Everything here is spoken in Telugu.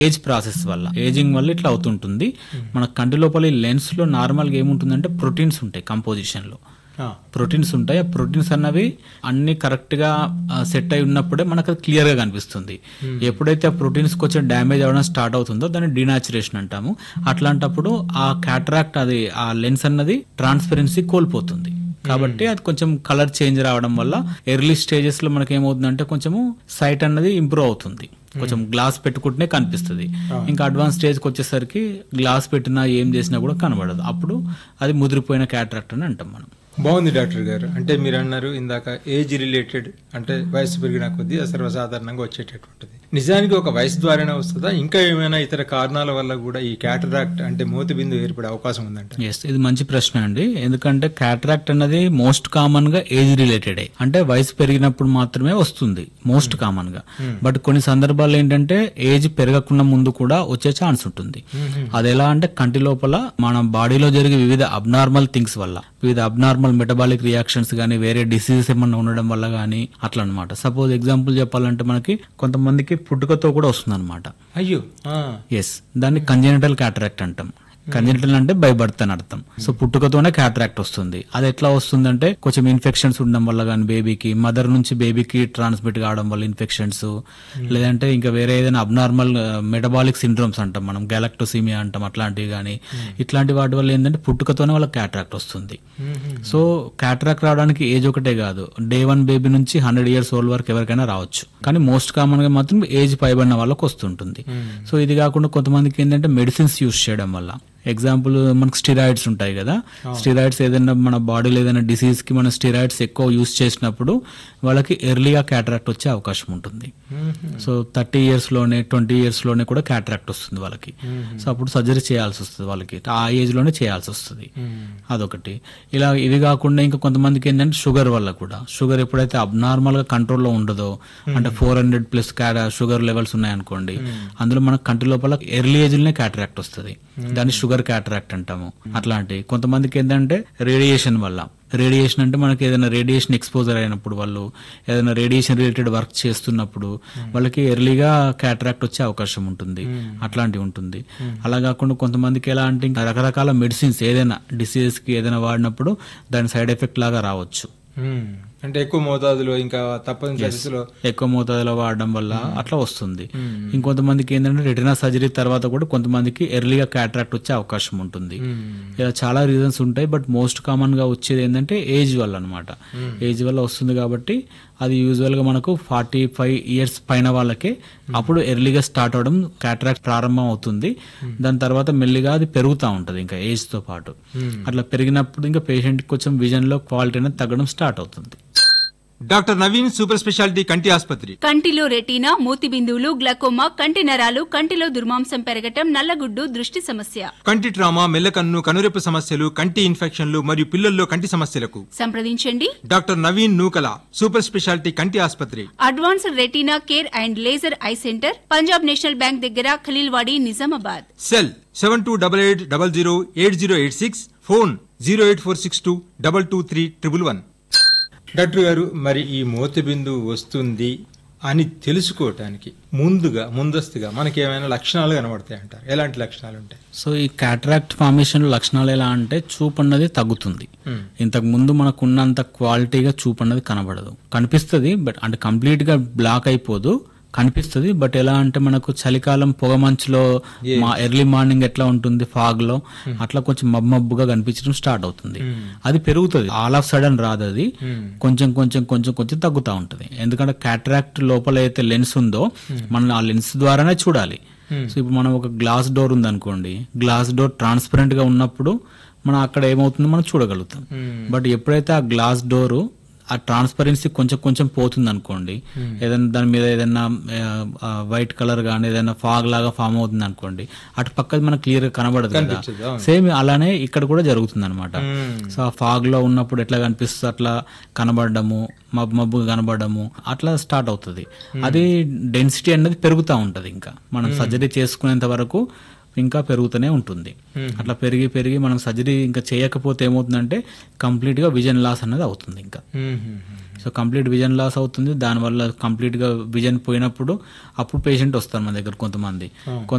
ఏజ్ ప్రాసెస్ వల్ల ఏజింగ్ వల్ల ఇట్లా అవుతుంటుంది మన కంటి లోపల ఈ లెన్స్ లో నార్మల్గా ఏముంటుందంటే ప్రోటీన్స్ ఉంటాయి కంపోజిషన్ లో ఆ, ప్రోటీన్స్ ఉంటాయి ఆ ప్రోటీన్స్ అన్నవి అన్ని కరెక్ట్ గా సెట్ అయి ఉన్నప్పుడే మనకు అది క్లియర్ గా కనిపిస్తుంది ఎప్పుడైతే ఆ ప్రోటీన్స్ కొంచెం డ్యామేజ్ అవ్వడం స్టార్ట్ అవుతుందో దాన్ని డినాచురేషన్ అంటాము అట్లాంటప్పుడు ఆ క్యాటరాక్ట్ అది ఆ లెన్స్ అన్నది ట్రాన్స్పరెన్సీ కోల్పోతుంది కాబట్టి అది కొంచెం కలర్ చేంజ్ రావడం వల్ల ఎర్లీ స్టేజెస్ లో మనకి ఏమవుతుందంటే కొంచెము సైట్ అన్నది ఇంప్రూవ్ అవుతుంది కొంచెం గ్లాస్ పెట్టుకుంటేనే కనిపిస్తుంది ఇంకా అడ్వాన్స్ స్టేజ్కి వచ్చేసరికి గ్లాస్ పెట్టినా ఏం చేసినా కూడా కనబడదు అప్పుడు అది ముదిరిపోయిన క్యాటరాక్ట్ అని అంటాం మనం బాగుంది డాక్టర్ గారు అంటే మీరు అన్నారు ఇందాక ఏజ్ రిలేటెడ్ అంటే వయసు పెరిగిన కొద్దీ అది సర్వసాధారణంగా వచ్చేటటువంటిది నిజానికి ఒక వయసు ద్వారానే వస్తుందా ఇంకా ఏమైనా ఇతర కారణాల వల్ల కూడా ఈ క్యాటరాక్ట్ అంటే మోతి బిందు ఏర్పడే అవకాశం ఉందంట ఎస్ ఇది మంచి ప్రశ్న అండి ఎందుకంటే క్యాటరాక్ట్ అన్నది మోస్ట్ కామన్ గా ఏజ్ రిలేటెడ్ అంటే వయసు పెరిగినప్పుడు మాత్రమే వస్తుంది మోస్ట్ కామన్ గా బట్ కొన్ని సందర్భాల్లో ఏంటంటే ఏజ్ పెరగకుండా ముందు కూడా వచ్చే ఛాన్స్ ఉంటుంది అది ఎలా అంటే కంటి లోపల మన బాడీలో జరిగే వివిధ అబ్నార్మల్ థింగ్స్ వల్ల వివిధ అబ్నార్మల్ మెటబాలిక్ రియాక్షన్స్ కానీ వేరే డిసీజెస్ ఏమన్నా ఉండడం వల్ల కానీ అట్లా అనమాట సపోజ్ ఎగ్జాంపుల్ చెప్పాలంటే మనకి కొంతమందికి పుట్టుకతో కూడా వస్తుంది అనమాట అయ్యో ఆ, ఎస్ దాన్ని కంజెనిటల్ క్యాటరాక్ట్ అంటాం కంజెనిటల్ అంటే బై బర్త్ అని అర్థం సో పుట్టుకతోనే క్యాటరాక్ట్ వస్తుంది అది ఎట్లా వస్తుందంటే కొంచెం ఇన్ఫెక్షన్స్ ఉండడం వల్ల కానీ బేబీకి మదర్ నుంచి బేబీకి ట్రాన్స్మిట్ కావడం వల్ల ఇన్ఫెక్షన్స్ లేదంటే ఇంకా వేరే ఏదైనా అబ్నార్మల్ మెటబాలిక్ సిండ్రోమ్స్ అంటాం మనం గెలక్టోసీమియా అంటాం అట్లాంటివి కానీ ఇట్లాంటి వాటి వల్ల ఏంటంటే పుట్టుకతోనే వాళ్ళకి క్యాటరాక్ట్ వస్తుంది సో క్యాటరాక్ట్ రావడానికి ఏజ్ ఒకటే కాదు డే వన్ బేబీ నుంచి హండ్రెడ్ ఇయర్స్ ఓల్డ్ వరకు ఎవరికైనా రావచ్చు కానీ మోస్ట్ కామన్ గా మాత్రం ఏజ్ పైబడిన వాళ్ళకి వస్తుంటుంది సో ఇది కాకుండా కొంతమందికి ఏంటంటే మెడిసిన్స్ యూస్ చేయడం వల్ల ఎగ్జాంపుల్ మనకు స్టిరాయిడ్స్ ఉంటాయి కదా స్టిరాయిడ్స్ ఏదైనా మన బాడీలో ఏదైనా డిసీజ్ కి మన స్టిరాయిడ్స్ ఎక్కువ యూస్ చేసినప్పుడు వాళ్ళకి ఎర్లీగా క్యాటరాక్ట్ వచ్చే అవకాశం ఉంటుంది సో థర్టీ ఇయర్స్ లోనే ట్వంటీ ఇయర్స్ లోనే కూడా క్యాటరాక్ట్ వస్తుంది వాళ్ళకి సో అప్పుడు సర్జరీ చేయాల్సి వస్తుంది వాళ్ళకి ఆ ఏజ్ లోనే చేయాల్సి వస్తుంది అదొకటి ఇలా ఇవి కాకుండా ఇంకా కొంతమందికి ఏంటంటే షుగర్ వల్ల కూడా షుగర్ ఎప్పుడైతే అబ్నార్మల్ గా కంట్రోల్లో ఉండదో అంటే four hundred plus sugar levels ఉన్నాయనుకోండి అందులో మనకు కంటి లోపల ఎర్లీ ఏజ్ లోనే క్యాటరాక్ట్ వస్తుంది దాన్ని షుగర్ క్యాటరాక్ట్ అంటాము అట్లాంటి కొంతమందికి ఏంటంటే రేడియేషన్ వల్ల రేడియేషన్ అంటే మనకి ఏదైనా రేడియేషన్ ఎక్స్పోజర్ అయినప్పుడు వాళ్ళు ఏదైనా రేడియేషన్ రిలేటెడ్ వర్క్ చేస్తున్నప్పుడు వాళ్ళకి ఎర్లీగా క్యాటరాక్ట్ వచ్చే అవకాశం ఉంటుంది అట్లాంటివి ఉంటుంది అలా కాకుండా కొంతమందికి ఎలా అంటే ఇంకా రకరకాల మెడిసిన్స్ ఏదైనా డిసీజెస్ కి ఏదైనా వాడినప్పుడు దాని సైడ్ ఎఫెక్ట్ లాగా రావచ్చు ఉమ్, అంటే ఎక్కువ మోతాదులో ఇంకా తప్పని పరిస్థితిలో ఎక్కువ మోతాదులో వాడడం వల్ల అట్లా వస్తుంది ఇంకొంతమందికి ఏంటంటే రెటినా సర్జరీ తర్వాత కూడా కొంతమందికి ఎర్లీగా క్యాటరాక్ట్ వచ్చే అవకాశం ఉంటుంది ఇలా చాలా రీజన్స్ ఉంటాయి బట్ మోస్ట్ కామన్ గా వచ్చేది ఏంటంటే ఏజ్ వల్ల అనమాట ఏజ్ వల్ల వస్తుంది కాబట్టి అది యూజువల్ గా మనకు ఫార్టీ ఫైవ్ ఇయర్స్ పైన వాళ్ళకే అప్పుడు ఎర్లీగా స్టార్ట్ అవడం క్యాటరాక్ట్ ప్రారంభం అవుతుంది దాని తర్వాత మెల్లిగా అది పెరుగుతూ ఉంటది ఇంకా ఏజ్ తో పాటు అట్లా పెరిగినప్పుడు ఇంకా పేషెంట్ కొంచెం విజన్ లో క్వాలిటీ అనేది తగ్గడం స్టార్ట్ అవుతుంది డాక్టర్ నవీన్ సూపర్ స్పెషాలిటీ కంటి ఆసుపత్రి కంటిలో రెటీనా మూతి బిందువులు గ్లకోమా కంటి నరాలు కంటిలో దుర్మాంసం పెరగటం నల్లగుడ్డు దృష్టి సమస్య కంటి ట్రామా మెల్లకన్ను కనురెప్పు సమస్యలు కంటి ఇన్ఫెక్షన్లు మరియు పిల్లల్లో కంటి సమస్యలకు సంప్రదించండి doctor Naveen Nukala super speciality కంటి ఆసుపత్రి advanced retina care and laser eye centre Punjab national bank దగ్గర Khaleelwadi Nizamabad cell seven two double eight double zero eight zero eight six phone zero eight four six two double two three triple one doctor గారు మరి ఈ మోతి బిందు వస్తుంది అని తెలుసుకోవటానికి ముందుగా ముందస్తుగా మనకి ఏమైనా లక్షణాలు కనబడతాయి అంటారు ఎలాంటి లక్షణాలు ఉంటాయి సో ఈ క్యాటరాక్ట్ ఫార్మేషన్ లక్షణాలు ఎలా అంటే చూపు అన్నది తగ్గుతుంది ఇంతకు ముందు మనకు ఉన్నంత క్వాలిటీగా చూపు అన్నది కనబడదు కనిపిస్తుంది బట్ అంటే కంప్లీట్ గా బ్లాక్ అయిపోదు కనిపిస్తుంది బట్ ఎలా అంటే మనకు చలికాలం పొగ మంచులో మా ఎర్లీ మార్నింగ్ ఎట్లా ఉంటుంది ఫాగ్ లో అట్లా కొంచెం మబ్బు మబ్బుగా కనిపించడం స్టార్ట్ అవుతుంది అది పెరుగుతుంది ఆల్ ఆఫ్ సడన్ రాదు అది కొంచెం కొంచెం కొంచెం కొంచెం తగ్గుతూ ఉంటుంది ఎందుకంటే క్యాటరాక్ట్ లోపల అయితే లెన్స్ ఉందో మనం ఆ లెన్స్ ద్వారానే చూడాలి సో ఇప్పుడు మనం ఒక గ్లాస్ డోర్ ఉంది అనుకోండి గ్లాస్ డోర్ ట్రాన్స్పరెంట్ గా ఉన్నప్పుడు మనం అక్కడ ఏమవుతుందో మనం చూడగలుగుతాం బట్ ఎప్పుడైతే ఆ గ్లాస్ డోరు ఆ ట్రాన్స్పరెన్సీ కొంచెం కొంచెం పోతుంది అనుకోండి ఏదైనా దాని మీద ఏదైనా వైట్ కలర్ గానీ ఏదైనా ఫాగ్ లాగా ఫామ్ అవుతుంది అనుకోండి అటు పక్కది మనకు క్లియర్ గా కనబడదు కదా కనిపించదు, అవును. సేమ్ అలానే ఇక్కడ కూడా జరుగుతుంది అనమాట సో ఆ ఫాగ్ లో ఉన్నప్పుడు ఎట్లా కనిపిస్తుంది అట్లా కనబడము మబ్బు మబ్బు కనబడము అట్లా స్టార్ట్ అవుతుంది అది డెన్సిటీ అనేది పెరుగుతూ ఉంటది ఇంకా మనం సర్జరీ చేసుకునేంత వరకు ఇంకా పెరుగుతూనే ఉంటుంది అట్లా పెరిగి పెరిగి మనం సర్జరీ ఇంకా చేయకపోతే ఏమవుతుందంటే కంప్లీట్గా విజన్ లాస్ అనేది అవుతుంది ఇంకా సో కంప్లీట్ విజన్ లాస్ అవుతుంది దానివల్ల కంప్లీట్గా విజన్ పోయినప్పుడు అప్పుడు పేషెంట్ వస్తారు మన దగ్గర కొంతమంది కొంత